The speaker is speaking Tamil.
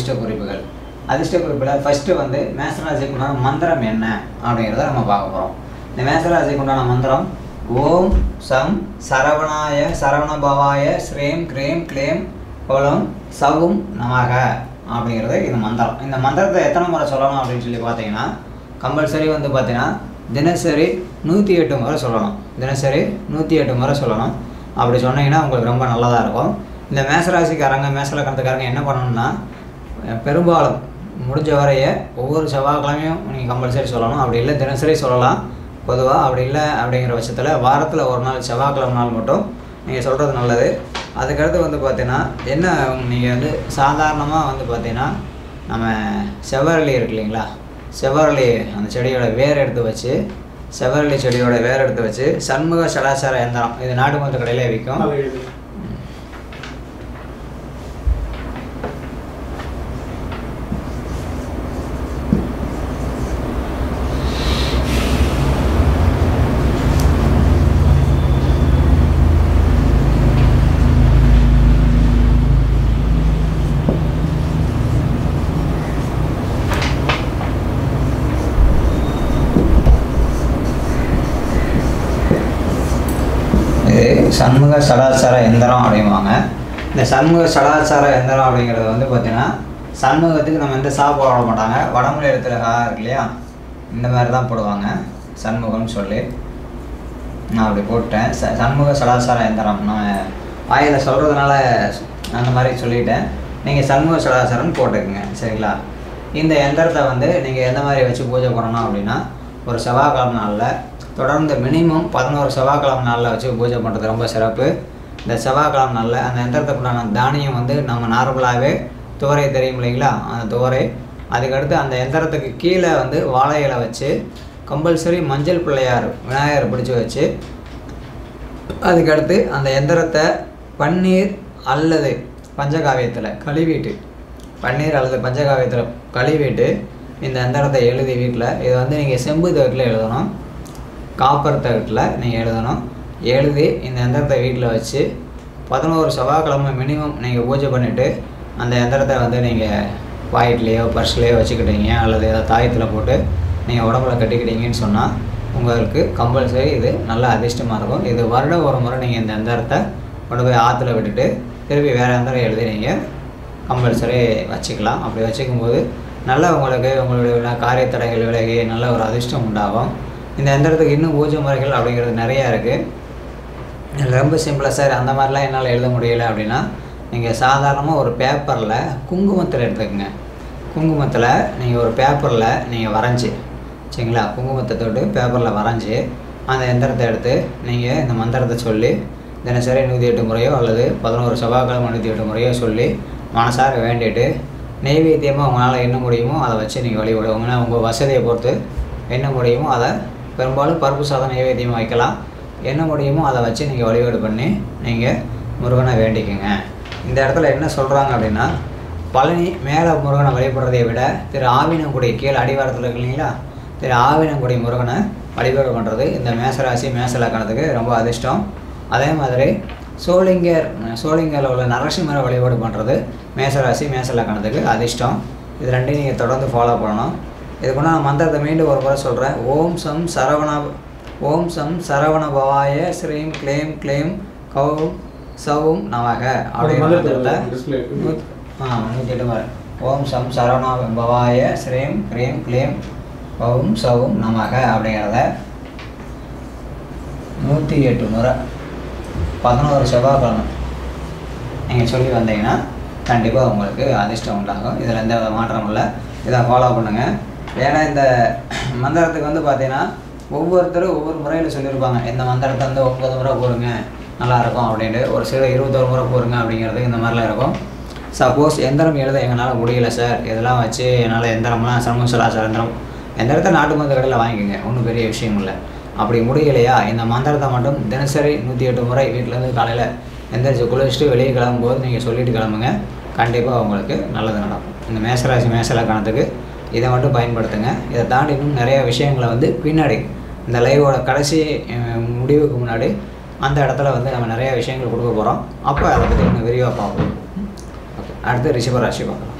அதிர்ஷ்ட குறிப்புகள் அதிர்ஷ்ட குறிப்பில் ஃபஸ்ட்டு வந்து மேசராசிக்கு உண்டான மந்திரம் என்ன அப்படிங்கிறத நம்ம பார்க்க போகிறோம் இந்த மேசராசிக்கு உண்டான மந்திரம் ஓம் சம் சரவணாய சரவணபவாய ஸ்ரீம் க்ரீம் க்ளீம் ஓலம் சவும் நமக அப்படிங்கிறது இந்த மந்திரம் இந்த மந்திரத்தை எத்தனை முறை சொல்லணும் அப்படின்னு சொல்லி பார்த்தீங்கன்னா கம்பல்சரி வந்து பார்த்தீங்கன்னா தினசரி நூற்றி எட்டு முறை சொல்லணும் தினசரி நூற்றி எட்டு முறை சொல்லணும் அப்படி சொன்னீங்கன்னா உங்களுக்கு ரொம்ப நல்லதாக இருக்கும் இந்த மேசராசிக்காரங்க மேசலக்கணத்துக்காரங்க என்ன பண்ணணும்னா அஹ் பெரும்பாலும் முடிஞ்ச வரைய ஒவ்வொரு செவ்வாய்க்கிழமையும் நீங்கள் கம்பல்சரி சொல்லணும் அப்படி இல்லை தினசரி சொல்லலாம் பொதுவாக அப்படி இல்லை அப்படிங்கிற பட்சத்தில் வாரத்தில் ஒரு நாள் செவ்வாய்க்கிழமை நாள் மட்டும் நீங்கள் சொல்கிறது நல்லது அதுக்கடுத்து வந்து பார்த்தீங்கன்னா என்ன நீங்கள் வந்து சாதாரணமாக வந்து பார்த்தீங்கன்னா நம்ம செவ்வரளி இருக்கு இல்லைங்களா செவ்வரளி அந்த செடியோட வேர் எடுத்து வச்சு செவ்வரளி செடியோட வேர் எடுத்து வச்சு சண்முக சடாச்சார எந்திரம் இது நாட்டு மருந்து கடையிலே விற்கும் அது எழுது. இது சண்முக சடாச்சார எந்திரம் அப்படிம்பாங்க இந்த சண்முக சடாச்சார எந்திரம் அப்படிங்கிறது வந்து பார்த்தீங்கன்னா சண்முகத்துக்கு நம்ம எந்த சாப்பு போட மாட்டாங்க வடமொழி எழுத்துல கா இருக்கு இல்லையா இந்த மாதிரி தான் போடுவாங்க சண்முகம்னு சொல்லி நான் அப்படி போட்டேன் ச சண்முக சடாச்சார எந்திரம் நான் வாயில் சொல்கிறதுனால அந்த மாதிரி சொல்லிட்டேன் நீங்கள் சண்முக சடாச்சாரம்னு போட்டுக்குங்க சரிங்களா இந்த எந்திரத்தை வந்து நீங்கள் எந்த மாதிரி வச்சு பூஜை பண்ணணும் அப்படின்னா ஒரு செவ்வாய்க்கிழமை நாளில் தொடர்ந்து மினிமம் பதினோரு செவ்வாய்க்கிழமை நாளில் வச்சு பூஜை பண்ணுறது ரொம்ப சிறப்பு இந்த செவ்வாய்க்கிழமை நாளில் அந்த எந்திரத்துக்கு உண்டான தானியம் வந்து நம்ம நார்மலாகவே துவரை தெரியும் இல்லைங்களா அந்த துவரை அதுக்கடுத்து அந்த எந்திரத்துக்கு கீழே வந்து வாழை இலை வச்சு கம்பல்சரி மஞ்சள் பிள்ளையார் விநாயகரை பிடிச்சி வச்சு அதுக்கடுத்து அந்த எந்திரத்தை பன்னீர் அல்லது பஞ்சகாவியத்தில் கழுவிட்டு பன்னீர் அல்லது பஞ்சகாவியத்தில் கழுவிட்டு இந்த எந்திரத்தை எழுதி வீட்டில் இது வந்து நீங்கள் செம்பு தகட்டில் எழுதணும் காப்பர் தகட்டில் நீங்கள் எழுதணும் எழுதி இந்த எந்திரத்தை வீட்டில் வச்சு பதினோரு செவ்வாய்க்கிழமை மினிமம் நீங்கள் பூஜை பண்ணிவிட்டு அந்த எந்திரத்தை வந்து நீங்கள் பாக்கெட்லேயோ பர்ஸ்லேயோ வச்சுக்கிட்டீங்க அல்லது ஏதாவது தாயத்தில் போட்டு நீங்கள் உடம்புல கட்டிக்கிட்டீங்கன்னு சொன்னால் உங்களுக்கு கம்பல்சரி இது நல்ல அதிர்ஷ்டமாக இருக்கும் இது வருடம் ஒரு முறை நீங்கள் இந்த எந்திரத்தை கொண்டு போய் ஆற்றுல விட்டுட்டு திருப்பி வேறு எந்திரம் எழுதி நீங்கள் கம்பல்சரி வச்சுக்கலாம் அப்படி வச்சுக்கும்போது நல்ல உங்களுக்கு உங்களுடைய வில- காரிய தடைகள் விலகி நல்ல ஒரு அதிர்ஷ்டம் உண்டாகும் இந்த எந்திரத்துக்கு இன்னும் பூஜை முறைகள் அப்படிங்கிறது நிறையா இருக்குது இதில் ரொம்ப சிம்பிளாக சார் அந்த மாதிரிலாம் என்னால் எழுத முடியல அப்படின்னா நீங்கள் சாதாரணமாக ஒரு பேப்பரில் குங்குமத்தில் எடுத்துக்கோங்க குங்குமத்தில் நீங்கள் ஒரு பேப்பரில் நீங்கள் வரைஞ்சி சரிங்களா குங்குமத்தை தொட்டு பேப்பரில் வரைஞ்சி அந்த எந்திரத்தை எடுத்து நீங்கள் இந்த மந்திரத்தை சொல்லி தினசரி நூற்றி எட்டு முறையோ அல்லது பதினோரு செவ்வாய்க்கிழமை நூற்றி எட்டு முறையோ சொல்லி மனசார வேண்டிட்டு நெய்வேத்தியமாக உங்களால் என்ன முடியுமோ அதை வச்சு நீங்கள் வழிபடுவாங்கன்னா உங்கள் வசதியை பொறுத்து என்ன முடியுமோ அதை பெரும்பாலும் பருப்பு சாதம் நைவேத்தியமாக வைக்கலாம் என்ன முடியுமோ அதை வச்சு நீங்கள் வழிபாடு பண்ணி நீங்கள் முருகனை வேண்டிக்கோங்க இந்த இடத்துல என்ன சொல்கிறாங்க அப்படின்னா பழனி மேலே முருகனை வழிபடுறதை விட திரு ஆவினங்குடி கீழே அடிவாரத்தில் இருக்கு இல்லைங்களா திரு ஆவினங்குடி முருகனை வழிபாடு பண்ணுறது இந்த மேசராசி மேசலக்கணத்துக்கு ரொம்ப அதிர்ஷ்டம் அதே மாதிரி சோளிங்கர் சோளிங்கரில் உள்ள நரசிம்மரை வழிபாடு பண்ணுறது மேசராசி மேசலக்கணத்துக்கு அதிர்ஷ்டம் இது ரெண்டையும் நீங்கள் தொடர்ந்து ஃபாலோ பண்ணணும் இதுக்கு நான் மந்திரத்தை மீண்டும் ஒரு முறை சொல்கிறேன் ஓம் சம் சரவண ஓம் சம் சரவண பவாய ஸ்ரீம் க்ளீம் க்ளீம் கௌம் சவும் நமக அப்படிங்கிற மந்திரத்தை மந்திரத்தை display இருக்கு. நூத்- ஆ நூற்றி எட்டு முறை ஓம் சம் சரவண பவாய ஸ்ரீம் க்ரீம் க்ளீம் கௌம் சவும் நமக அப்படிங்கிறத நூற்றி எட்டு முறை பதினோரு செவ்வாய்க்கிழமை நீங்கள் சொல்லி வந்தீங்கன்னா கண்டிப்பாக உங்களுக்கு அதிர்ஷ்டம் உண்டாகும் இதில் எந்த வித மாற்றமும் இல்லை இதை ஃபாலோ பண்ணுங்கள் ஏன்னா இந்த மந்திரத்துக்கு வந்து பார்த்தீங்கன்னா ஒவ்வொருத்தரும் ஒவ்வொரு முறையில் சொல்லியிருப்பாங்க இந்த மந்திரத்தை வந்து ஒன்பது முறை போடுங்க நல்லாயிருக்கும் அப்படின்ட்டு ஒரு சில இருபத்தோரு முறை போடுங்க அப்படிங்கிறது இந்த மாதிரிலாம் இருக்கும் சப்போஸ் எந்திரம் எழுத எங்களால் முடியல சார் இதெல்லாம் வச்சு என்னால் எந்திரம்லாம் சமூக சலாச்சார எந்திரம் எந்திரத்தை நாட்டு மருந்து கடையில் வாங்கிக்கோங்க ஒன்றும் பெரிய விஷயம் இல்லை அப்படி முடியலையா இந்த மந்திரத்தை மட்டும் தினசரி நூற்றி எட்டு முறை வீட்டிலேருந்து காலையில் எந்திரிச்சு குளிச்சுட்டு வெளியே கிளம்பும்போது நீங்கள் சொல்லிட்டு கிளம்புங்க கண்டிப்பாக உங்களுக்கு நல்லது நடக்கும் இந்த மேசராசி மேசலக்கணத்துக்கு இதை மட்டும் பயன்படுத்துங்க இதை தாண்டி இன்னும் நிறைய விஷயங்களை வந்து பின்னாடி இந்த லைவோட கடைசி அஹ், முடிவுக்கு முன்னாடி அந்த இடத்துல வந்து நம்ம நிறைய விஷயங்கள் கொடுக்க போகிறோம் அப்போ அதை பற்றி இன்னும் விரிவாக பார்ப்போம் ஓகே அடுத்து ரிஷபராசி பார்க்கலாம்